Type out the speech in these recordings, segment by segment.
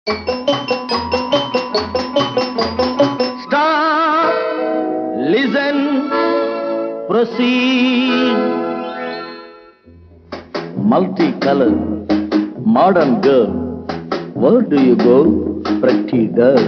Stop, listen, proceed. Multicolored, modern girl. Where do you go, pretty girl?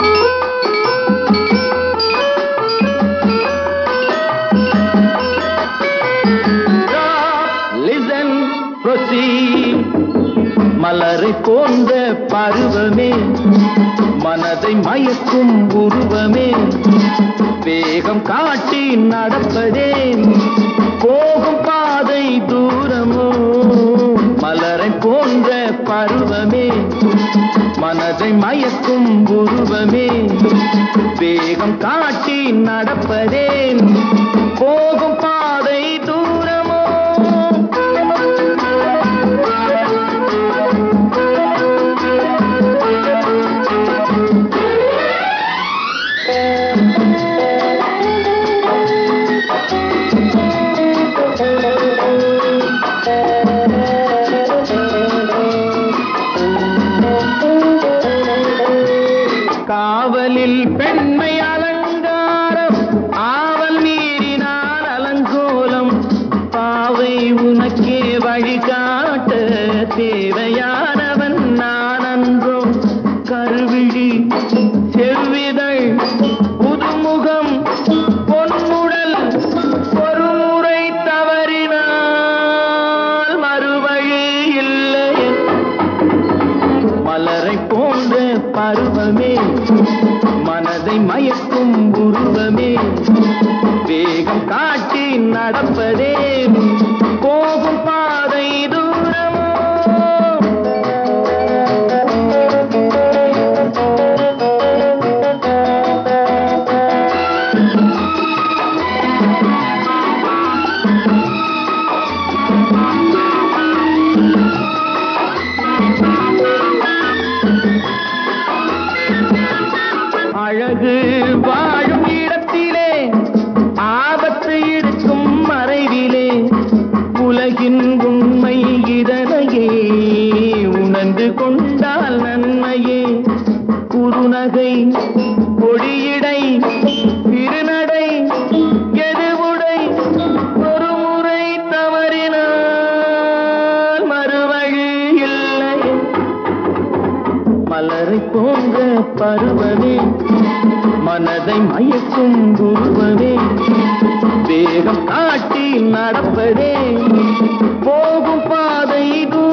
Stop, listen, proceed. மலரை போன்ற பருவமே மனதை மயக்கும் உருவமே வேகம் காட்டி நடப்பதே போகும் பாதை தூரமோ மலரை போன்ற பருவமே மனதை மயக்கும் உருவமே வேகம் காட்டி நடப்பதே போகும் பாதை தூரமோ காவலில் பெண்மை அலங்காரம் ஆவல் மீறினால் அலங்கோலம் பாவை உனக்கே வழிகாட்ட தேவையானவன் நான் அன்றோ கருவிழி செவ்விதழ் புதுமுகம் பொன்முடல் ஒரு முறை தவறினால் மறுவழி இல்லை மலரை போன்ற பருவமே மனதை மயக்கும் உருவமே வேகம் காட்டி நடப்பதே போகும் பாதை தூரமோ அழகு வாழும் இடத்திலே ஆபத்து இருக்கும் மறைவிலே உலகின் உண்மை இதனையே உணர்ந்து கொண்டால் நன்மையே குறுநகை பொடியடை திருநடை எதுவுடை ஒரு முறை தவறினால் மறுவழி இல்லை மலரை போன்ற பருவமே மனதை மயக்கும் குருவமே வேகம் காட்டி நடப்பதே போகும் பாதை தூரம்